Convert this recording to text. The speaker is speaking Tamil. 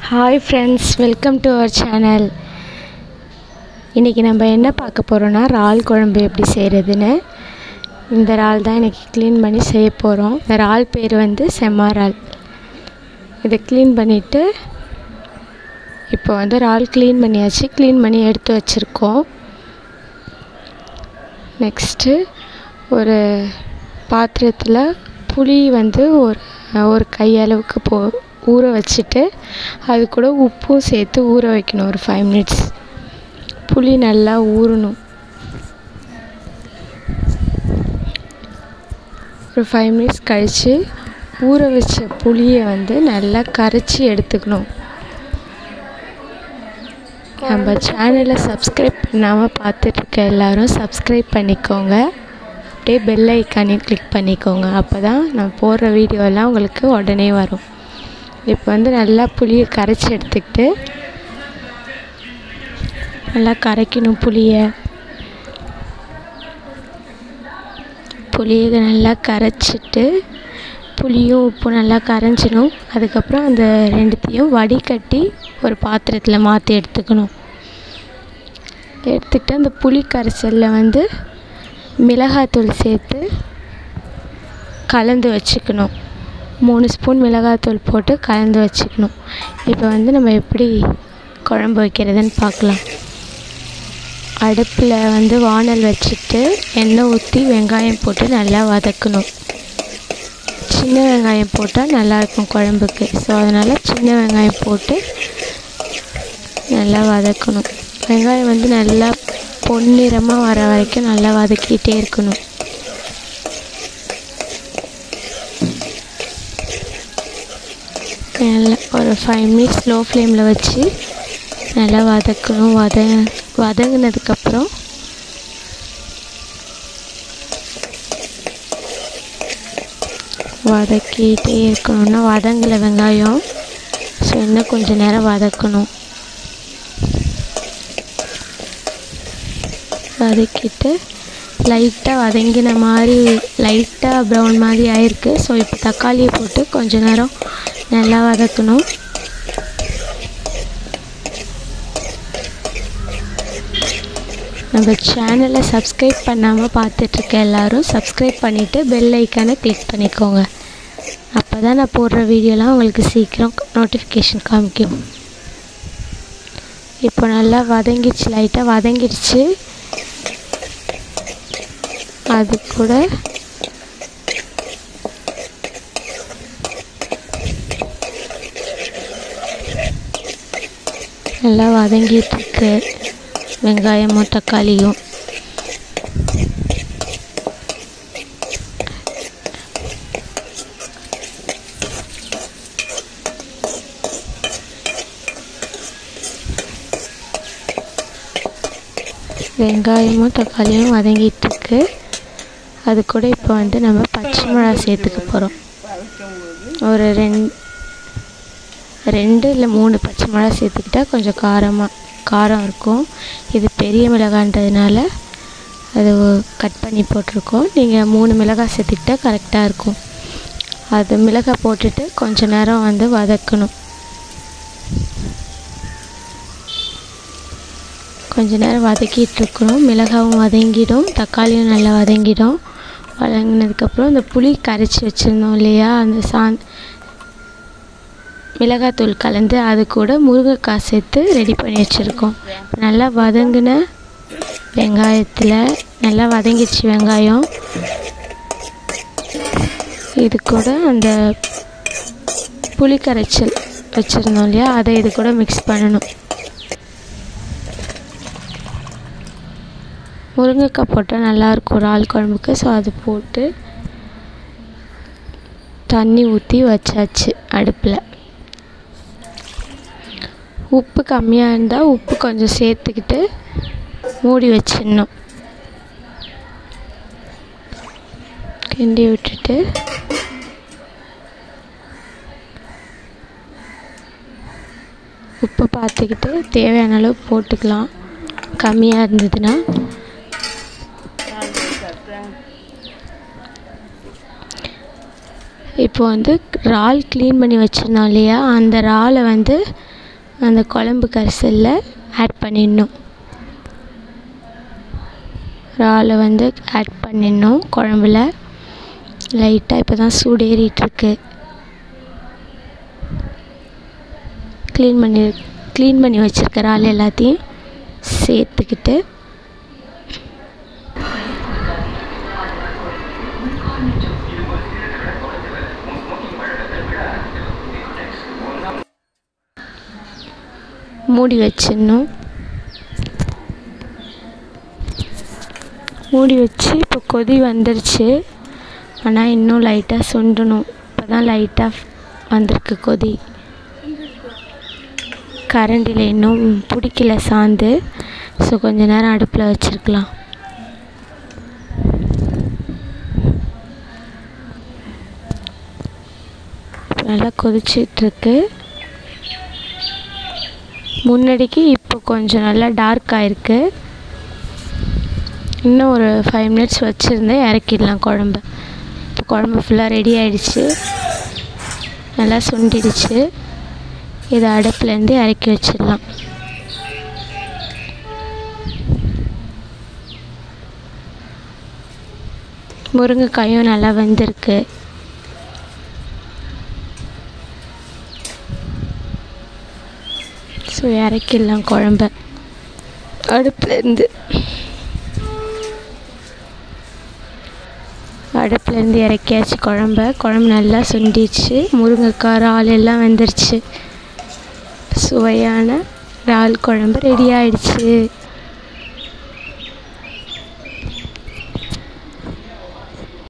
hi friends welcome to our channel இன்றைக்கி நம்ம என்ன பார்க்க போகிறோன்னா இறால் குழம்பு எப்படி செய்கிறதுன்னு இந்த இறால் தான் இன்றைக்கி க்ளீன் பண்ணி செய்ய போகிறோம் இந்த இறால் பேர் வந்து செம்ம இறால் இதை க்ளீன் பண்ணிவிட்டு இப்போ வந்து இறால் க்ளீன் பண்ணியாச்சு க்ளீன் பண்ணி எடுத்து வச்சுருக்கோம் நெக்ஸ்ட்டு ஒரு பாத்திரத்தில் புளி வந்து ஒரு ஒரு கையளவுக்கு போ ஊற வச்சுட்டு அது கூட உப்பும் சேர்த்து ஊற வைக்கணும் ஒரு ஃபைவ் மினிட்ஸ் புளி நல்லா ஊறணும் ஒரு ஃபைவ் மினிட்ஸ் கழித்து ஊற வச்ச புளியை வந்து நல்லா கரைச்சி எடுத்துக்கணும் நம்ம சேனலை சப்ஸ்கிரைப் பண்ணாமல் பார்த்துட்ருக்க எல்லோரும் சப்ஸ்கிரைப் பண்ணிக்கோங்க அப்படியே பெல் ஐக்கானையும் கிளிக் பண்ணிக்கோங்க அப்போ தான் நான் போடுற வீடியோலாம் உங்களுக்கு உடனே வரும் இப்போ வந்து நல்லா புளியை கரைச்சி எடுத்துக்கிட்டு நல்லா கரைக்கணும் புளியை புளியை நல்லா கரைச்சிட்டு புளியும் உப்பும் நல்லா கரைஞ்சிடும் அதுக்கப்புறம் அந்த ரெண்டுத்தையும் வடிகட்டி ஒரு பாத்திரத்தில் மாற்றி எடுத்துக்கணும் எடுத்துக்கிட்டு அந்த புளி கரைசலில் வந்து மிளகாத்தூள் சேர்த்து கலந்து வச்சுக்கணும் மூணு ஸ்பூன் மிளகாத்தூள் போட்டு கலந்து வச்சுக்கணும் இப்போ வந்து நம்ம எப்படி குழம்பு வைக்கிறதுன்னு பார்க்கலாம் அடுப்பில் வந்து வானல் வச்சுட்டு எண்ணெய் ஊற்றி வெங்காயம் போட்டு நல்லா வதக்கணும் சின்ன வெங்காயம் போட்டால் நல்லாயிருக்கும் குழம்புக்கு ஸோ அதனால் சின்ன வெங்காயம் போட்டு நல்லா வதக்கணும் வெங்காயம் வந்து நல்லா பொன்னிறமாக வர வரைக்கும் நல்லா வதக்கிட்டே இருக்கணும் நல்லா ஒரு ஃபைவ் மினிட்ஸ் லோ ஃப்ளேமில் வச்சு நல்லா வதக்கணும் வத வதங்கினதுக்கப்புறம் வதக்கிட்டே இருக்கணும்னா வதங்கலை வெங்காயம் ஸோ இன்னும் கொஞ்சம் நேரம் வதக்கணும் வதக்கிட்டு லைட்டாக வதங்கின மாதிரி லைட்டாக ப்ரௌன் மாதிரி ஆயிருக்கு ஸோ இப்போ தக்காளியை போட்டு கொஞ்ச நேரம் நல்லா வதக்கணும் நம்ம சேனலை சப்ஸ்கிரைப் பண்ணாமல் பார்த்துட்ருக்க எல்லோரும் சப்ஸ்கிரைப் பண்ணிவிட்டு பெல் ஐக்கானை கிளிக் பண்ணிக்கோங்க அப்போ தான் நான் போடுற வீடியோலாம் உங்களுக்கு சீக்கிரம் நோட்டிஃபிகேஷன் காமிக்கும் இப்போ நல்லா வதங்கிடுச்சு லைட்டாக வதங்கிடுச்சு அது கூட நல்லா வதங்கிட்டுருக்கு வெங்காயமும் தக்காளியும் வெங்காயமும் தக்காளியும் வதங்கிட்டுருக்கு அது கூட இப்போ வந்து நம்ம பச்சை மிளகா சேர்த்துக்க போகிறோம் ஒரு ரெண்டு ரெண்டு இல்லை மூணு பச்சை மிளகா சேர்த்துக்கிட்டா கொஞ்சம் காரமாக காரம் இருக்கும் இது பெரிய மிளகான்றதுனால அது கட் பண்ணி போட்டிருக்கோம் நீங்கள் மூணு மிளகாய் சேர்த்துக்கிட்டா கரெக்டாக இருக்கும் அது மிளகாய் போட்டுட்டு கொஞ்ச நேரம் வந்து வதக்கணும் கொஞ்ச நேரம் வதக்கிட்டு இருக்கணும் மிளகாவும் வதங்கிடும் தக்காளியும் நல்லா வதங்கிடும் வதங்கினதுக்கப்புறம் இந்த புளி கரைச்சி வச்சுருந்தோம் இல்லையா அந்த சாந் மிளகாத்தூள் கலந்து அது கூட முருங்கைக்காய் சேர்த்து ரெடி பண்ணி வச்சுருக்கோம் நல்லா வதங்கின வெங்காயத்தில் நல்லா வதங்கிடுச்சு வெங்காயம் இது கூட அந்த புளி கரைச்சல் வச்சுருந்தோம் இல்லையா அதை இது கூட மிக்ஸ் பண்ணணும் முருங்கைக்காய் போட்டால் நல்லாயிருக்கும் இறால் குழம்புக்கு ஸோ அது போட்டு தண்ணி ஊற்றி வச்சாச்சு அடுப்பில் உப்பு கம்மியாக இருந்தால் உப்பு கொஞ்சம் சேர்த்துக்கிட்டு மூடி வச்சிடணும் கிண்டி விட்டுட்டு உப்பு பார்த்துக்கிட்டு தேவையான அளவு போட்டுக்கலாம் கம்மியாக இருந்ததுன்னா இப்போ வந்து இறால் க்ளீன் பண்ணி வச்சுருந்தோம் இல்லையா அந்த இறாலை வந்து அந்த குழம்பு கரைசலில் ஆட் பண்ணிடணும் இறாலை வந்து ஆட் பண்ணிடணும் குழம்புல லைட்டாக இப்போ தான் சூடு ஏறிட்டுருக்கு க்ளீன் பண்ணி க்ளீன் பண்ணி வச்சுருக்க இறால் எல்லாத்தையும் சேர்த்துக்கிட்டு மூடி வச்சிடணும் மூடி வச்சு இப்போ கொதி வந்துருச்சு ஆனால் இன்னும் லைட்டாக சுண்டணும் இப்போ தான் லைட்டாக வந்திருக்கு கொதி கரண்டில் இன்னும் பிடிக்கல சாந்து ஸோ கொஞ்ச நேரம் அடுப்பில் வச்சுருக்கலாம் நல்லா கொதிச்சிட்ருக்கு முன்னாடிக்கு இப்போ கொஞ்சம் நல்லா டார்க் ஆயிருக்கு இன்னும் ஒரு ஃபைவ் மினிட்ஸ் வச்சுருந்து இறக்கிடலாம் குழம்பு இப்போ குழம்பு ஃபுல்லாக ரெடி ஆயிடுச்சு நல்லா சுண்டிடுச்சு இதை அடுப்புலேருந்து இறக்கி வச்சிடலாம் முருங்கைக்காயும் நல்லா வெந்திருக்கு ஸோ இறக்கிடலாம் குழம்ப அடுப்புலேருந்து அடுப்புலேருந்து இறக்கியாச்சு குழம்ப குழம்பு நல்லா சுண்டிச்சு முருங்கைக்காய் இறால் எல்லாம் வெந்துருச்சு சுவையான இறால் குழம்பு ரெடி ஆயிடுச்சு